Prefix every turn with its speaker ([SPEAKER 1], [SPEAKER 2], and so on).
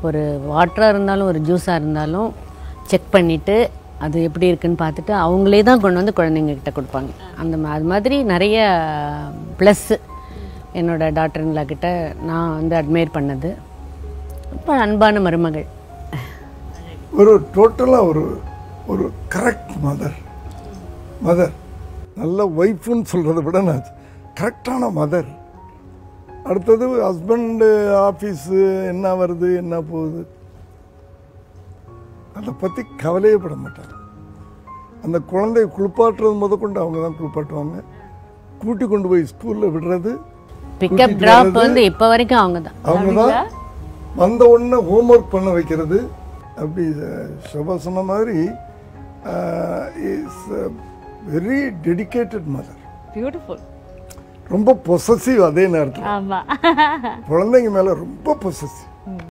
[SPEAKER 1] ஒரு வாட்டராக இருந்தாலும் ஒரு ஜூஸாக இருந்தாலும் செக் பண்ணிவிட்டு அது எப்படி இருக்குன்னு பார்த்துட்டு அவங்களே தான் கொண்டு வந்து குழந்தைங்க கிட்ட கொடுப்பாங்க அந்த மா- அது மாதிரி நிறைய ப்ளஸ்ஸு என்னோட டாக்டருங்களா கிட்ட நான் வந்து அட்மையர் பண்ணது இப்போ அன்பான மருமகள்
[SPEAKER 2] ஒரு டோட்டலாக ஒரு ஒரு கரெக்ட் மதர் மதர் நல்ல ஒய்ஃப்னு சொல்கிறத விட நான் கரெக்டான மதர் அடுத்தது ஹஸ்பண்டு ஆஃபீஸு என்ன வருது என்ன போகுது அதை பற்றி கவலையே பட மாட்டாங்க அந்த குழந்தைய குளிப்பாட்டுறது முதற்கொண்டு அவங்க தான் குளிப்பாட்டுவாங்க கூட்டி கொண்டு போய் ஸ்கூலில் விடுறது
[SPEAKER 1] பிக்கப்
[SPEAKER 2] கூட்டிட்டு
[SPEAKER 1] ட்ராப்
[SPEAKER 2] வர்றது,
[SPEAKER 1] வந்து இப்போ வரைக்கும் அவங்க தான்
[SPEAKER 2] அவங்க தான் வந்த உடனே ஹோம்ஒர்க் பண்ண வைக்கிறது அப்படி சபா சொன்ன மாதிரி is very dedicated mother
[SPEAKER 3] beautiful
[SPEAKER 2] ரொம்ப பொசசிவ் அதே நேரத்தில்
[SPEAKER 3] ஆமா
[SPEAKER 2] குழந்தைங்க மேலே ரொம்ப பொசசிவ்